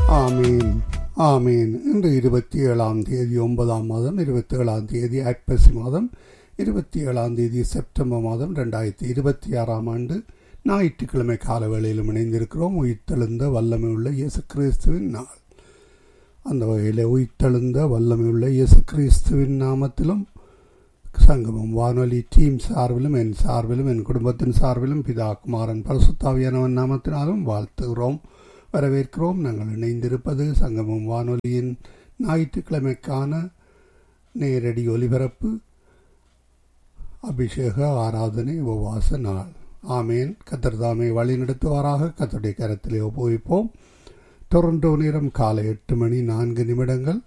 ஆமீன் ஆமீன் இன்று இருபத்தி ஏழாம் தேதி ஒன்பதாம் மாதம் இருபத்தி ஏழாம் தேதி ஐப்பசி மாதம் இருபத்தி ஏழாம் தேதி செப்டம்பர் மாதம் ரெண்டாயிரத்தி இருபத்தி ஆறாம் ஆண்டு ஞாயிற்றுக்கிழமை கால வேளையிலும் இணைந்திருக்கிறோம் உயிர்த்தெழுந்த வல்லமை உள்ள இயேசு கிறிஸ்துவின் நாள் அந்த வகையில் உயிர்த்தெழுந்த வல்லமை உள்ள இயேசு கிறிஸ்துவின் நாமத்திலும் சங்கமம் வானொலி டீம் சார்பிலும் என் சார்பிலும் என் குடும்பத்தின் சார்பிலும் பிதா குமாரன் பரசுத்தாவியானவன் நாமத்தினாலும் வாழ்த்துகிறோம் வரவேற்கிறோம் நாங்கள் இணைந்திருப்பது சங்கமம் வானொலியின் ஞாயிற்றுக்கிழமைக்கான நேரடி ஒலிபரப்பு அபிஷேக ஆராதனை உபவாச நாள் ஆமேன் கத்தர்தாமை வழிநடத்துவாராக கத்தருடைய கரத்திலே ஒப்புவிப்போம் டொரண்டோ நேரம் காலை எட்டு மணி நான்கு நிமிடங்கள்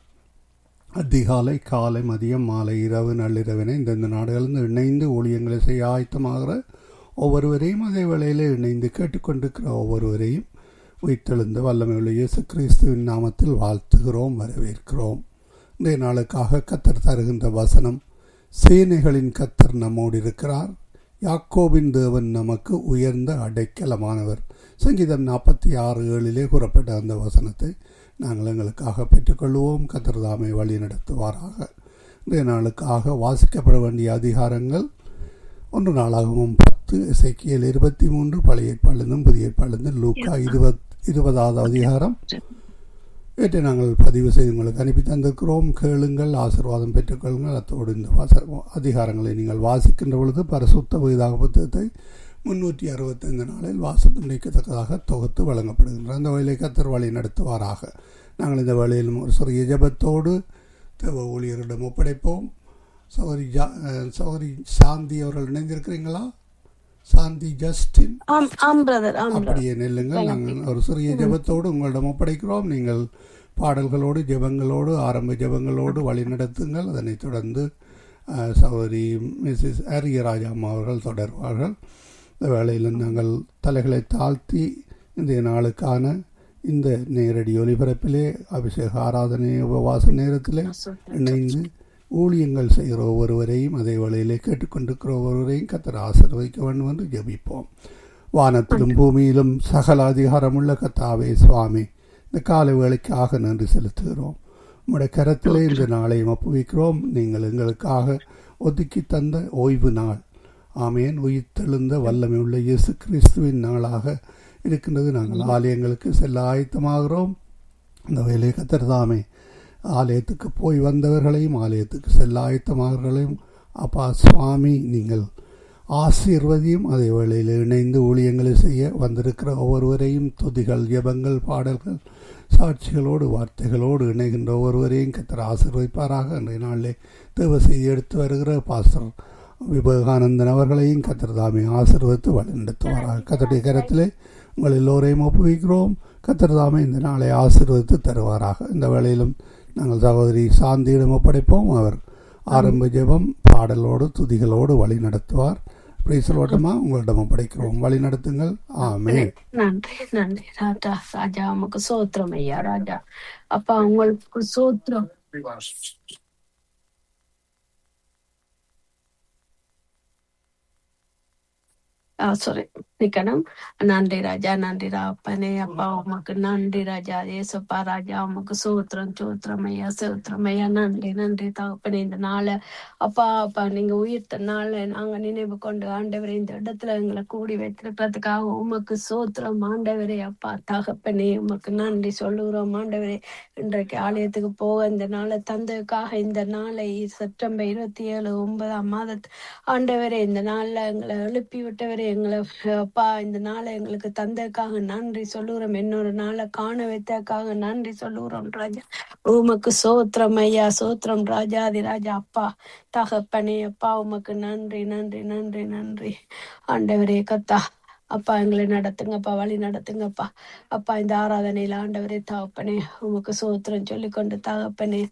அதிகாலை காலை மதியம் மாலை இரவு நள்ளிரவினை இந்தந்த நாடுகளிலிருந்து இணைந்து ஊழியங்களை செய்ய ஆயத்தமாகிற ஒவ்வொருவரையும் அதே வேளையில் இணைந்து கேட்டுக்கொண்டிருக்கிற ஒவ்வொருவரையும் உயிர்த்தெழுந்த வல்லமையுள்ள இயேசு கிறிஸ்துவின் நாமத்தில் வாழ்த்துகிறோம் வரவேற்கிறோம் இந்த நாளுக்காக கத்தர் தருகின்ற வசனம் சேனைகளின் கத்தர் நம்மோடு இருக்கிறார் யாக்கோபின் தேவன் நமக்கு உயர்ந்த அடைக்கலமானவர் சங்கீதம் நாற்பத்தி ஆறு ஏழிலே கூறப்பட்ட அந்த வசனத்தை நாங்கள் எங்களுக்காக பெற்றுக்கொள்வோம் கத்திரதாமை வழி நடத்துவாராக இன்றைய நாளுக்காக வாசிக்கப்பட வேண்டிய அதிகாரங்கள் ஒன்று நாளாகவும் பத்து இசைக்கியல் இருபத்தி மூன்று பழைய ஏற்பாடுந்தும் புதிய ஏற்பாடுந்தும் லூக்கா இருபத் இருபதாவது அதிகாரம் ஏற்றை நாங்கள் பதிவு செய்து உங்களுக்கு அனுப்பி தந்திருக்கிறோம் கேளுங்கள் ஆசிர்வாதம் பெற்றுக்கொள்ளுங்கள் அத்தோடு இந்த வாச அதிகாரங்களை நீங்கள் வாசிக்கின்ற பொழுது பரிசுத்த வேதாக புத்தகத்தை முன்னூற்றி அறுபத்தைந்து நாளில் வாசத்து நீக்கத்தக்கதாக தொகுத்து வழங்கப்படுகின்ற அந்த வழியை கத்தர் வழி நடத்துவாராக நாங்கள் இந்த வேளையிலும் ஒரு சிறிய ஜபத்தோடு தேவ ஊழியரிடம் ஒப்படைப்போம் சௌரி ஜா சௌரி சாந்தி அவர்கள் இணைந்திருக்கிறீங்களா சாந்தி ஜஸ்டின் ஆம் ஆம் பிரதர் ஆம் brother. அப்படியே நெல்லுங்கள் நாங்கள் ஒரு சிறிய ஜெபத்தோடு உங்களிடம் ஒப்படைக்கிறோம் நீங்கள் பாடல்களோடு ஜெபங்களோடு ஆரம்ப ஜெபங்களோடு வழி நடத்துங்கள் அதனைத் தொடர்ந்து அஹ், சகோதரி மிஸ்ஸஸ் அரியராஜா அம்மா அவர்கள் தொடர்வார்கள் இந்த வேளையில் நாங்கள் தலைகளை தாழ்த்தி இந்த நாளுக்கான இந்த நேரடி ஒலிபரப்பிலே அபிஷேக ஆராதனை உபவாச நேரத்திலே இணைந்து ஊழியங்கள் செய்கிற ஒவ்வொருவரையும் அதே வேளையிலே கேட்டுக்கொண்டிருக்கிற ஒவ்வொருவரையும் கத்தர் ஆசீர்வதிக்க வேண்டும் என்று ஜெபிப்போம் வானத்திலும் பூமியிலும் சகல அதிகாரமுள்ள கத்தாவே சுவாமி இந்த காலை வேளைக்காக நன்றி செலுத்துகிறோம் உம்முடைய கரத்திலே இந்த நாளையும் ஒப்புவிக்கிறோம் நீங்கள் எங்களுக்காக ஒதுக்கி தந்த ஓய்வு நாள் ஆமேன் உயிர்த்தெழுந்த வல்லமை உள்ள இயேசு கிறிஸ்துவின் நாளாக இருக்கின்றது நாங்கள் ஆலயங்களுக்கு செல்ல ஆயத்தமாகிறோம் அந்த வேலையை கத்தர்தாமே ஆலயத்துக்கு போய் வந்தவர்களையும் ஆலயத்துக்கு செல்ல ஆயத்தமாகர்களையும் அப்பா சுவாமி நீங்கள் ஆசீர்வதியும் அதே வேளையில் இணைந்து ஊழியங்களை செய்ய வந்திருக்கிற ஒவ்வொருவரையும் துதிகள் ஜெபங்கள் பாடல்கள் சாட்சிகளோடு வார்த்தைகளோடு இணைகின்ற ஒவ்வொருவரையும் கத்தர் ஆசீர்வதிப்பாராக அன்றைய நாளிலே தேவ செய்தி எடுத்து வருகிற பாஸ்டர் விவேகானந்தன் அவர்களையும் கத்தர் தாமே ஆசீர்வதித்து வழிநடத்துவாராக கத்தருடைய கரத்திலே உங்கள் எல்லோரையும் ஒப்புவிக்கிறோம் கத்தர் தாமே இந்த நாளை ஆசீர்வதித்து தருவாராக இந்த வேளையிலும் நாங்கள் சகோதரி சாந்தியிடம் ஒப்படைப்போம் அவர் ஆரம்ப ஜெபம் பாடலோடு துதிகளோடு வழி நடத்துவார் அப்படி சொல்லட்டுமா உங்களிடம் ஒப்படைக்கிறோம் வழி நடத்துங்கள் ஆமே நன்றி நன்றி ராஜா ராஜா உமக்கு சோத்திரம் ஐயா ராஜா அப்பா உங்களுக்கு சோத்திரம் சாரி நிக்கணும் நன்றி ராஜா நன்றி ராப்பனே அப்பா உமக்கு நன்றி ராஜா ஏசப்பா ராஜா உமக்கு சோத்திரம் சோத்திரம் ஐயா சோத்திரம் ஐயா நன்றி நன்றி தகப்பனே இந்த நாளை அப்பா அப்பா நீங்க உயிர்த்த நாளை நாங்க நினைவு கொண்டு ஆண்டவரே இந்த இடத்துல எங்களை கூடி வைத்திருக்கிறதுக்காக உமக்கு சோத்திரம் ஆண்டவரே அப்பா தகப்பனே உமக்கு நன்றி சொல்லுகிறோம் ஆண்டவரே இன்றைக்கு ஆலயத்துக்கு போக இந்த நாளை தந்ததுக்காக இந்த நாளை செப்டம்பர் இருபத்தி ஏழு ஒன்பதாம் மாதத்து ஆண்டவரே இந்த நாள்ல எங்களை எழுப்பி விட்டவரே எங்களை அப்பா இந்த நாளை எங்களுக்கு தந்ததுக்காக நன்றி சொல்லுகிறோம் இன்னொரு நாளை காண வைத்ததுக்காக நன்றி சொல்லுகிறோம் ராஜா உமக்கு சோத்திரம் ஐயா சோத்திரம் ராஜாதி ராஜா அப்பா தகப்பனே அப்பா உமக்கு நன்றி நன்றி நன்றி நன்றி ஆண்டவரே கத்தா அப்பா எங்களை நடத்துங்கப்பா வழி நடத்துங்கப்பா அப்பா இந்த ஆராதனையில ஆண்டவரே தகப்பனே உமக்கு சோத்திரம் சொல்லிக்கொண்டு தகப்பனே